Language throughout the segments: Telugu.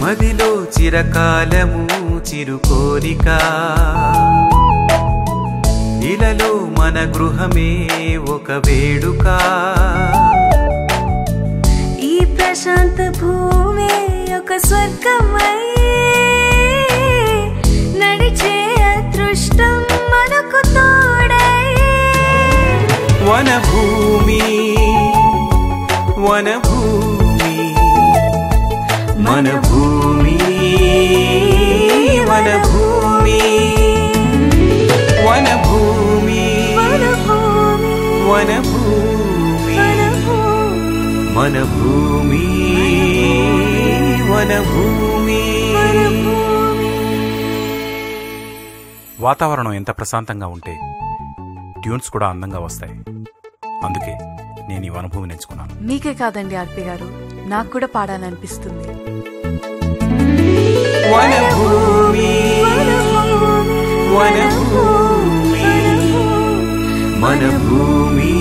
మదిలో చిరకాలము చిరు కోరిక ఇలలో మన గృహమే ఒక వేడుక ఈ ప్రశాంత భూమి ఒక స్వర్గమై నడిచే అదృష్టం మనకు తోడై వనభూమి వనభూమి మన భూమి వనభూమి వనభూమి వనభూమి, వనభూమి వనభూమి, మన భూమి వనభూమి వనభూమి. వాతావరణం ఎంత ప్రశాంతంగా ఉంటే ట్యూన్స్ కూడా అందంగా వస్తాయి అందుకే నేను ఈ వనభూమిని ఎంచుకున్నాను మీకే కాదండి ఆర్పి గారు నాకు కూడా పాడాలనిపిస్తుంది వనభూమి వనభూమి మన భూమి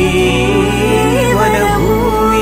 వనభూమి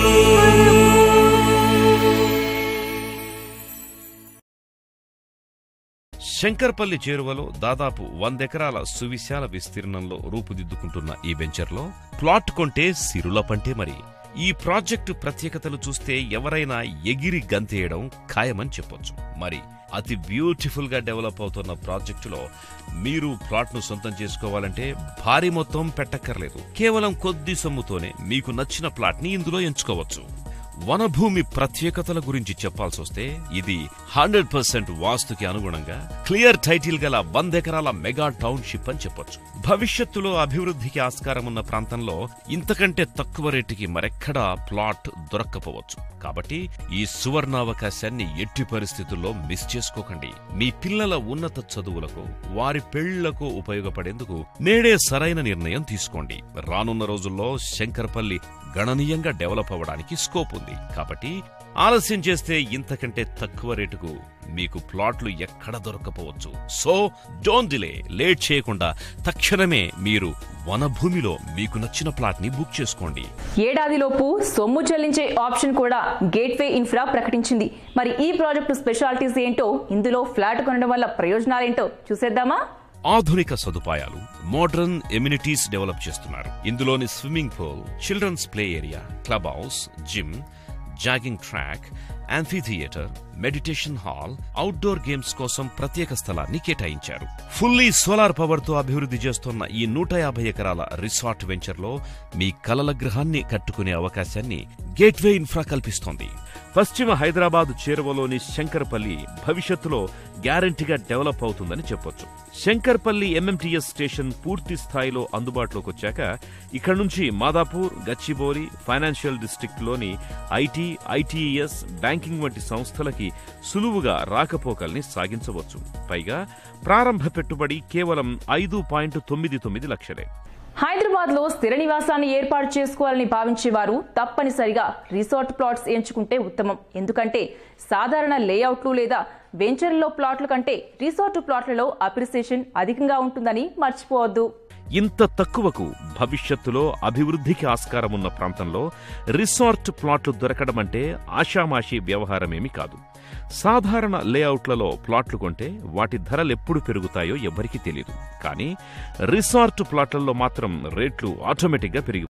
శంకర్పల్లి చేరువలో దాదాపు వందెకరాల సువిశాల విస్తీర్ణంలో రూపుదిద్దుకుంటున్న ఈ వెంచర్లో ప్లాట్ కొంటే సిరుల పంటే మరి ఈ ప్రాజెక్టు ప్రత్యేకతలు చూస్తే ఎవరైనా ఎగిరి గంతేయడం ఖాయమని చెప్పొచ్చు మరి అతి బ్యూటిఫుల్ గా డెవలప్ అవుతున్న ప్రాజెక్టులో మీరు ప్లాట్ ను సొంతం చేసుకోవాలంటే భారీ మొత్తం పెట్టక్కర్లేదు కేవలం కొద్ది సొమ్ముతోనే మీకు నచ్చిన ప్లాట్ ని ఇందులో ఎంచుకోవచ్చు వనభూమి ప్రత్యేకతల గురించి చెప్పాల్సొస్తే ఇది హండ్రెడ్ పర్సెంట్ వాస్తుకి అనుగుణంగా క్లియర్ టైటిల్ గల వంద ఎకరాల మెగా టౌన్షిప్ అని చెప్పొచ్చు భవిష్యత్తులో అభివృద్ధికి ఆస్కారం ఉన్న ప్రాంతంలో ఇంతకంటే తక్కువ రేటుకి మరెక్కడా ప్లాట్ దొరక్కపోవచ్చు కాబట్టి ఈ సువర్ణావకాశాన్ని ఎట్టి పరిస్థితుల్లో మిస్ చేసుకోకండి మీ పిల్లల ఉన్నత చదువులకు వారి పెళ్లకు ఉపయోగపడేందుకు నేడే సరైన నిర్ణయం తీసుకోండి రానున్న రోజుల్లో శంకరపల్లి గణనీయంగా డెవలప్ అవ్వడానికి స్కోప్ ఉంది కాబట్టి ఆలస్యం చేస్తే ఇంతకంటే తక్కువ రేటుకు మీకు ప్లాట్లు ఎక్కడ దొరకపోవచ్చు సో డోంట్ డిలే లేట్ చేయకుండా తక్షణమే మీరు వనభూమిలో మీకు నచ్చిన ప్లాట్ ని బుక్ చేసుకోండి ఏడాదిలోపు సొమ్ము చెల్లించే ఆప్షన్ కూడా గేట్వే ఇన్ఫ్రా ప్రకటించింది మరి ఈ ప్రాజెక్టు స్పెషాలిటీస్ ఏంటో ఇందులో ఫ్లాట్ కొనడం వల్ల ప్రయోజనాలేంటో చూసేద్దామా ఆధునిక సదుపాయాలు మోడర్న్ ఎమ్యూనిటీస్ డెవలప్ చేస్తున్నారు ఇందులోని swimming pool children's play area club house gym jogging track amphitheatre meditation hall outdoor games కోసం ప్రత్యేక స్థలాన్ని కేటాయించారు ఫుల్లీ సోలార్ పవర్ తో అభివృద్ధి చేస్తున్న ఈ నూట యాభై ఎకరాల రిసార్ట్ వెంచర్ లో మీ కలల గృహాన్ని కట్టుకునే అవకాశాన్ని గేట్వే ఇన్ఫ్రా కల్పిస్తోంది పశ్చిమ హైదరాబాద్ చేరువలోని శంకర్పల్లి భవిష్యత్తులో గ్యారంటీగా డెవలప్ అవుతుందని చెప్పొచ్చు శంకర్పల్లి ఎంఎంటీఎస్ స్టేషన్ పూర్తి స్థాయిలో అందుబాటులోకి వచ్చాక ఇక్కడి నుంచి మాదాపూర్ గచ్చిబౌలి ఫైనాన్షియల్ డిస్ట్రిక్ట్ లోని ఐటీ ఐటీఈఎస్ బ్యాంకింగ్ వంటి సంస్థలకి సులువుగా రాకపోకల్ని సాగించవచ్చు పైగా ప్రారంభ పెట్టుబడి కేవలం ఐదు పాయింట్ తొమ్మిది తొమ్మిది లక్షలే హైదరాబాద్ లో స్థిర నివాసాన్ని ఏర్పాటు చేసుకోవాలని భావించేవారు తప్పనిసరిగా రిసార్ట్ ప్లాట్స్ ఎంచుకుంటే ఉత్తమం ఎందుకంటే సాధారణ లేఅవుట్లు లేదా వెంచర్లో ప్లాట్ల కంటే రిసార్ట్ ప్లాట్లలో అప్రిసియేషన్ అధికంగా ఉంటుందని మర్చిపోవద్దు ఇంత తక్కువకు భవిష్యత్తులో అభివృద్ధికి ఆస్కారమున్న ప్రాంతంలో రిసార్ట్ ప్లాట్లు దొరకడమంటే ఆషామాషీ వ్యవహారమేమీ కాదు సాధారణ లేఅవుట్లలో ప్లాట్లు కొంటే వాటి ధరలెప్పుడు పెరుగుతాయో ఎవ్వరికీ తెలియదు కానీ రిసార్ట్ ప్లాట్లలో మాత్రం రేట్లు ఆటోమేటిక్గా పెరిగి